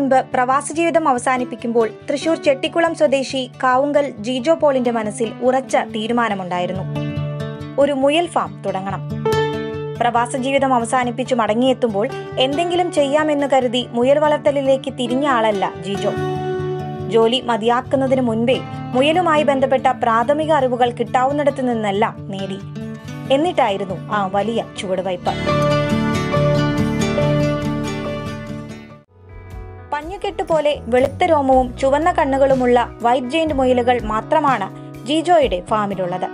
മുൻപ് പ്രവാസ ജീവിതം അവസാനിപ്പിക്കുമ്പോൾ തൃശൂർ ചെട്ടിക്കുളം സ്വദേശി കാവുങ്കൽ ജീജോ പോളിന്റെ മനസ്സിൽ ഉറച്ച തീരുമാനമുണ്ടായിരുന്നു ഒരു മുയൽ ഫാം തുടങ്ങണം പ്രവാസ ജീവിതം അവസാനിപ്പിച്ചു മടങ്ങിയെത്തുമ്പോൾ എന്തെങ്കിലും ചെയ്യാമെന്ന് കരുതി മുയൽ വളർത്തലിലേക്ക് തിരിഞ്ഞ ആളല്ല ജീജോ ജോലി മതിയാക്കുന്നതിന് മുൻപേ മുയലുമായി ബന്ധപ്പെട്ട പ്രാഥമിക അറിവുകൾ കിട്ടാവുന്നിടത്തു നിന്നെല്ലാം നേടി എന്നിട്ടായിരുന്നു ആ വലിയ ചുവടുവയ്പ് പഞ്ഞുകെട്ട് പോലെ വെളുത്ത രോമവും ചുവന്ന കണ്ണുകളുമുള്ള വൈറ്റ് ജെയിന്റ് മുയലുകൾ മാത്രമാണ് ജീജോയുടെ ഫാമിലുള്ളത്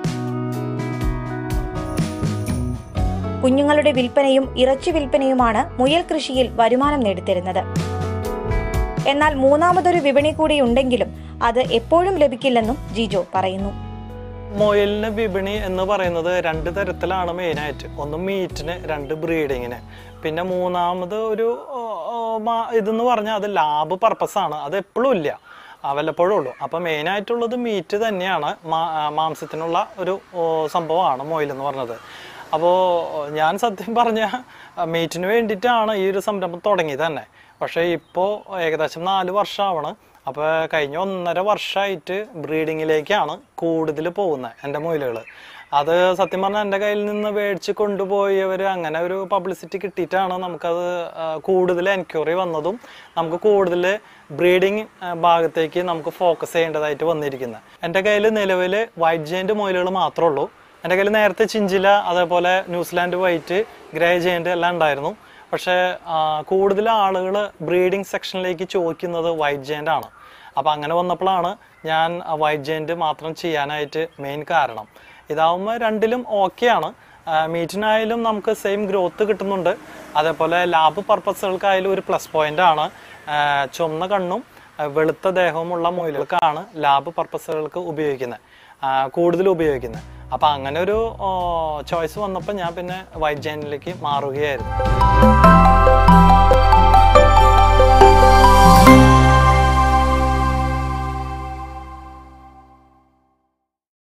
കുഞ്ഞുങ്ങളുടെ വിൽപ്പനയും ഇറച്ചി വിൽപ്പനയുമാണ് മുയൽ കൃഷിയിൽ വരുമാനം നേടിത്തരുന്നത് എന്നാൽ മൂന്നാമതൊരു വിപണി കൂടി ഉണ്ടെങ്കിലും അത് എപ്പോഴും ലഭിക്കില്ലെന്നും ജിജോ പറയുന്നു മുയലിന് വിപണി എന്ന് പറയുന്നത് രണ്ട് തരത്തിലാണ് മെയിനായിട്ട് ഒന്ന് മീറ്റിന് രണ്ട് ബ്രീഡിങ്ങിന് പിന്നെ മൂന്നാമത് ഒരു ഓ, ഓ, മാ- ഇതെന്ന് പറഞ്ഞാൽ അത് ലാബ് പർപ്പസാണ് അത് എപ്പോഴും ഇല്ല ആ, വല്ലപ്പോഴും ഉള്ളൂ അപ്പം മെയിനായിട്ടുള്ളത് മീറ്റ് തന്നെയാണ് മാ- ആ, മാംസത്തിനുള്ള ഒരു ഓ, സംഭവമാണ് മുയൽ എന്ന് പറഞ്ഞത് അപ്പോൾ ഞാൻ സത്യം പറഞ്ഞ മീറ്റിന് വേണ്ടിയിട്ടാണ് ഈ ഒരു സംരംഭം തുടങ്ങിയത് തന്നെ പക്ഷേ ഇപ്പോൾ ഏകദേശം നാല് വർഷമാണ് അപ്പോൾ കഴിഞ്ഞ ഒന്നര വർഷമായിട്ട് ബ്രീഡിങ്ങിലേക്കാണ് കൂടുതൽ പോകുന്നത് എൻ്റെ മുയലുകൾ അത് സത്യം പറഞ്ഞാൽ എൻ്റെ കയ്യിൽ നിന്ന് മേടിച്ച് കൊണ്ടുപോയവർ അങ്ങനെ ഒരു പബ്ലിസിറ്റി കിട്ടിയിട്ടാണ് നമുക്കത് ആ, കൂടുതൽ എൻക്വയറി വന്നതും നമുക്ക് കൂടുതൽ ബ്രീഡിങ് ഭാഗത്തേക്ക് നമുക്ക് ഫോക്കസ് ചെയ്യേണ്ടതായിട്ട് വന്നിരിക്കുന്നത് എൻ്റെ കയ്യിൽ നിലവിൽ വൈറ്റ് ജെയിൻ്റ് മുയലുകൾ മാത്രമേ ഉള്ളൂ എൻ്റെ കയ്യിൽ നേരത്തെ ചിഞ്ചില അതേപോലെ ന്യൂസിലാൻഡ് വൈറ്റ് ഗ്രേ ജെയിൻ്റ് എല്ലാം ഉണ്ടായിരുന്നു പക്ഷേ ആ, കൂടുതൽ ആളുകൾ ബ്രീഡിംഗ് സെക്ഷനിലേക്ക് ചോദിക്കുന്നത് വൈറ്റ് ജെയിൻ്റ് ആണ് അപ്പോൾ അങ്ങനെ വന്നപ്പോഴാണ് ഞാൻ വൈറ്റ് ജെയിൻ്റ് മാത്രം ചെയ്യാനായിട്ട് മെയിൻ കാരണം ഇതാവുമ്പോൾ രണ്ടിലും ഓക്കെയാണ് മീറ്റിനായാലും നമുക്ക് സെയിം ഗ്രോത്ത് കിട്ടുന്നുണ്ട് അതേപോലെ ലാബ് പർപ്പസുകൾക്കായാലും ഒരു പ്ലസ് പോയിന്റ് ആണ് ആ, ചുവന്ന കണ്ണും ആ, വെളുത്ത ദേഹവുമുള്ള മുയലുകൾക്കാണ് ലാബ് പർപ്പസുകൾക്ക് ഉപയോഗിക്കുന്നത് കൂടുതൽ ഉപയോഗിക്കുന്നത് അപ്പം അങ്ങനെ ഒരു ചോയ്സ് വന്നപ്പോൾ ഞാൻ പിന്നെ വൈറ്റ് ജെയിനിലേക്ക് മാറുകയായിരുന്നു